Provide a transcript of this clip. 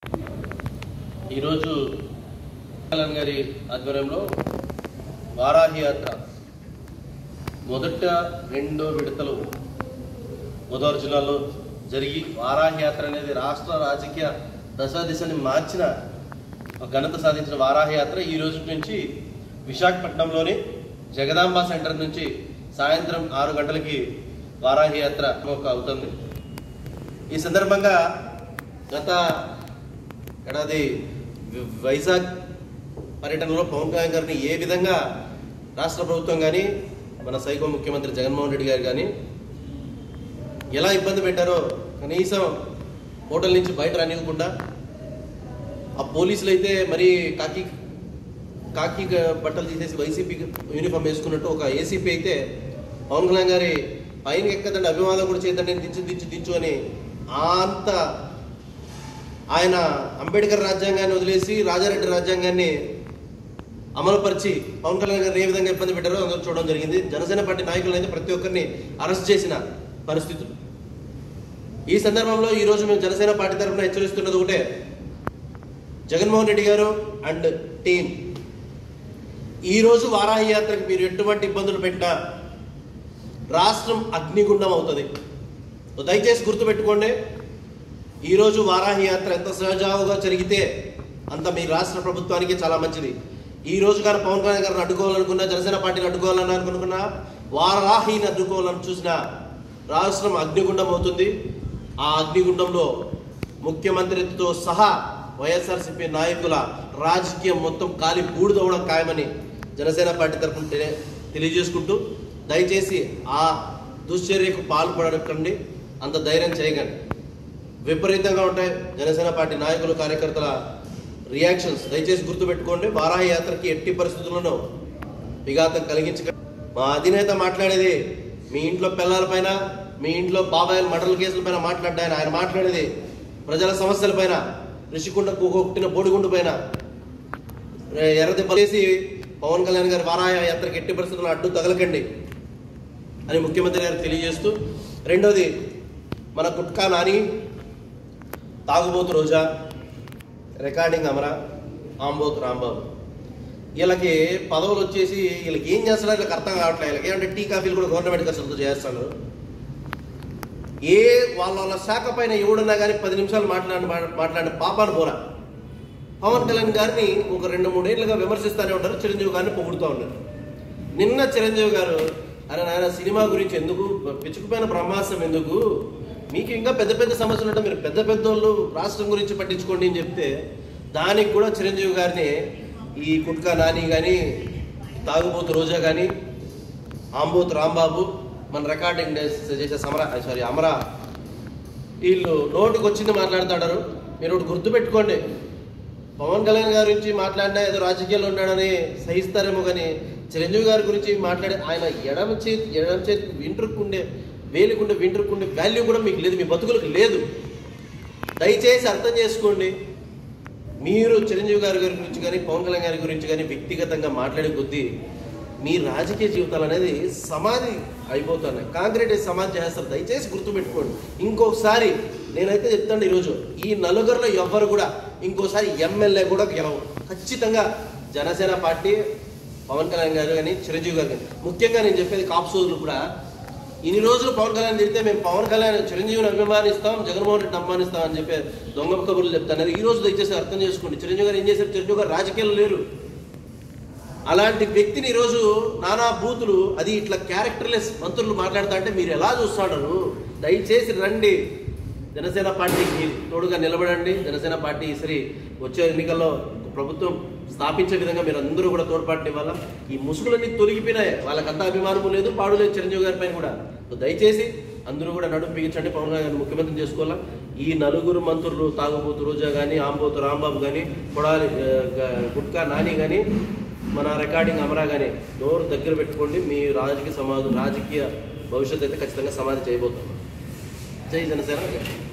ఈరోజు కళ్యాణ్ గారి ఆధ్వర్యంలో వారాహి యాత్ర మొదట రెండో విడతలు గోదావరి జిల్లాలో జరిగి వారాహి యాత్ర అనేది రాష్ట్ర రాజకీయ దశ దిశని మార్చిన ఒక ఘనత సాధించిన వారాహి యాత్ర ఈ రోజు నుంచి విశాఖపట్నంలోని జగదాంబ సెంటర్ నుంచి సాయంత్రం ఆరు గంటలకి వారాహి యాత్ర ఒక అవుతుంది ఈ సందర్భంగా గత ఏడాది వి- వైజాగ్ పర్యటనలో పవన్ కళ్యాణ్ గారిని ఏ విధంగా రాష్ట్ర ప్రభుత్వం కానీ మన సైకో ముఖ్యమంత్రి జగన్మోహన్ రెడ్డి గారు కానీ ఎలా ఇబ్బంది పెట్టారో కనీసం హోటల్ నుంచి బయట రానివ్వకుండా ఆ పోలీసులు అయితే మరి కాకి కాకి గ- బట్టలు తీసేసి వైసీపీ యూనిఫామ్ వేసుకున్నట్టు ఒక ఏసీపీ అయితే పవన్ కళ్యాణ్ గారి పైన ఎక్కదండి అభివాదం కూడా చేద్దండి నేను దించు దించు దించు అని అంత ఆయన అంబేద్కర్ రాజ్యాంగాన్ని వదిలేసి రాజారెడ్డి రాజ్యాంగాన్ని అమలుపరిచి పవన్ కళ్యాణ్ గారిని ఏ విధంగా ఇబ్బంది పెట్టారో అందరూ చూడడం జరిగింది జనసేన పార్టీ నాయకులను అయితే ప్రతి ఒక్కరిని అరెస్ట్ చేసిన పరిస్థితులు ఈ సందర్భంలో ఈ రోజు మేము జనసేన పార్టీ తరఫున హెచ్చరిస్తున్నది ఒకటే జగన్మోహన్ రెడ్డి గారు అండ్ టీం ఈ రోజు వారాహి యాత్రకు మీరు ఎటువంటి ఇబ్బందులు పెట్టినా రాష్ట్రం అగ్నిగుండం అవుతుంది సో దయచేసి గుర్తుపెట్టుకోండి ఈరోజు వారాహి యాత్ర ఎంత సహజావుగా జరిగితే అంత మీ రాష్ట్ర ప్రభుత్వానికి చాలా మంచిది ఈ రోజు కానీ పవన్ కళ్యాణ్ గారిని అడ్డుకోవాలనుకున్నా జనసేన పార్టీని అడ్డుకోవాలని అనుకున్నా వారాహిని అడ్డుకోవాలని చూసిన రాష్ట్రం అగ్నిగుండం అవుతుంది ఆ అగ్నిగుండంలో ముఖ్యమంత్రితో సహా వైఎస్ఆర్సీపీ నాయకుల రాజకీయం మొత్తం కాలి బూడిదవడం ఖాయమని జనసేన పార్టీ తరఫున తెలి- తెలియజేసుకుంటూ దయచేసి ఆ దుశ్చర్యకు పాల్పడకండి అంత ధైర్యం చేయకండి విపరీతంగా ఉంటాయి జనసేన పార్టీ నాయకులు కార్యకర్తల రియాక్షన్స్ దయచేసి గుర్తుపెట్టుకోండి వారాహి యాత్రకి ఎట్టి పరిస్థితుల్లోనూ విఘాతం కలిగించక మా అధినేత మాట్లాడేది మీ ఇంట్లో పిల్లల పైన మీ ఇంట్లో బాబాయిల మటల కేసుల పైన మాట్లాడ్డాయన ఆయన మాట్లాడేది ప్రజల సమస్యల పైన ఋషికొండ కొట్టిన బోడిగుండు పైన ఎర్రదెబ్బలేసి పవన్ కళ్యాణ్ గారి వారాహి యాత్రకి ఎట్టి పరిస్థితుల్లో అడ్డు తగలకండి అని ముఖ్యమంత్రి గారు తెలియజేస్తూ రెండోది మన కుట్కా నాని తాగుబోతు రోజా రికార్డింగ్ అమరా ఆంబోతు రాంబాబు వీళ్ళకి పదవులు వచ్చేసి వీళ్ళకి ఏం చేస్తారో వీళ్ళకి అర్థం కావట్లేదు వీళ్ళకి ఏమంటే టీ కాఫీలు కూడా గవర్నమెంట్ ఖర్చులతో చేస్తాను ఏ వాళ్ళ వాళ్ళ శాఖ పైన ఎవడున్నా కానీ పది నిమిషాలు మాట్లాడి మాట్లాడిన పాపాను పోరా పవన్ కళ్యాణ్ గారిని ఒక రెండు మూడేళ్లుగా విమర్శిస్తూనే ఉంటారు చిరంజీవి గారిని పొగుడుతూ ఉన్నారు నిన్న చిరంజీవి గారు అరే నాయన సినిమా గురించి ఎందుకు పిచ్చుకుపోయిన బ్రహ్మాస్త్రం ఎందుకు మీకు ఇంకా పెద్ద పెద్ద సమస్యలు ఉంటే మీరు పెద్ద పెద్ద వాళ్ళు రాష్ట్రం గురించి పట్టించుకోండి అని చెప్తే దానికి కూడా చిరంజీవి గారిని ఈ కుట్కా నాని కానీ తాగుబోతు రోజా కానీ ఆంబోతు రాంబాబు మన రికార్డింగ్ చేసే సమరా సారీ అమరా వీళ్ళు నోటికి వచ్చింది మాట్లాడుతాడారు మీరు ఒకటి గుర్తుపెట్టుకోండి పవన్ కళ్యాణ్ గారి గురించి మాట్లాడినా ఏదో రాజకీయాల్లో ఉన్నాడని సహిస్తారేమో కానీ చిరంజీవి గారి గురించి మాట్లాడే ఆయన ఎడమ చేతి ఎడమ చేతి వింట్రుకుండే వేలికుండే వింట్రుకుండే వాల్యూ కూడా మీకు లేదు మీ బతుకులకు లేదు దయచేసి అర్థం చేసుకోండి మీరు చిరంజీవి గారి గారి గురించి కానీ పవన్ కళ్యాణ్ గారి గురించి కానీ వ్యక్తిగతంగా మాట్లాడే కొద్దీ మీ రాజకీయ జీవితాలు అనేది సమాధి అయిపోతున్నాయి కాంక్రీట్ సమాధి చేస్తారు దయచేసి గుర్తుపెట్టుకోండి ఇంకొకసారి నేనైతే చెప్తాను ఈరోజు ఈ నలుగురిలో ఎవ్వరు కూడా ఇంకోసారి ఎమ్మెల్యే కూడా గెలవు ఖచ్చితంగా జనసేన పార్టీ పవన్ కళ్యాణ్ గారు కానీ చిరంజీవి గారు కానీ ముఖ్యంగా నేను చెప్పేది కాపు సోదరులు కూడా ఇన్ని రోజులు పవన్ కళ్యాణ్ తిడితే మేము పవన్ కళ్యాణ్ చిరంజీవిని అభిమానిస్తాం జగన్మోహన్ రెడ్డి అభిమానిస్తాం అని చెప్పి దొంగ కబుర్లు చెప్తాను ఈ రోజు దయచేసి అర్థం చేసుకోండి చిరంజీవి గారు ఏం చేశారు చిరంజీవి గారు రాజకీయాలు లేరు అలాంటి వ్యక్తిని ఈరోజు నానా బూతులు అది ఇట్లా క్యారెక్టర్లెస్ మంత్రులు మాట్లాడుతా అంటే మీరు ఎలా చూస్తాడరు దయచేసి రండి జనసేన పార్టీకి తోడుగా నిలబడండి జనసేన పార్టీ ఈసరి వచ్చే ఎన్నికల్లో ప్రభుత్వం స్థాపించే విధంగా మీరు అందరూ కూడా తోడ్పాటు ఇవ్వాలా ఈ ముసుగులన్నీ తొలగిపోయినాయి వాళ్ళకంతా అభిమానము లేదు పాడు లేదు చిరంజీవి గారి పైన కూడా సో దయచేసి అందరూ కూడా నడుము బిగించండి పవన్ కళ్యాణ్ గారిని ముఖ్యమంత్రి చేసుకోవాలా ఈ నలుగురు మంత్రులు తాగుబోతు రోజా కానీ ఆంబోతు రాంబాబు కానీ కొడాలి ఆ, గ- గుట్కా నాని కానీ మన రికార్డింగ్ అమరా కానీ నోరు దగ్గర పెట్టుకోండి మీ రాజకీయ సమాధి రాజకీయ భవిష్యత్తు అయితే ఖచ్చితంగా సమాధి చేయబోతున్నాం జై జనసేన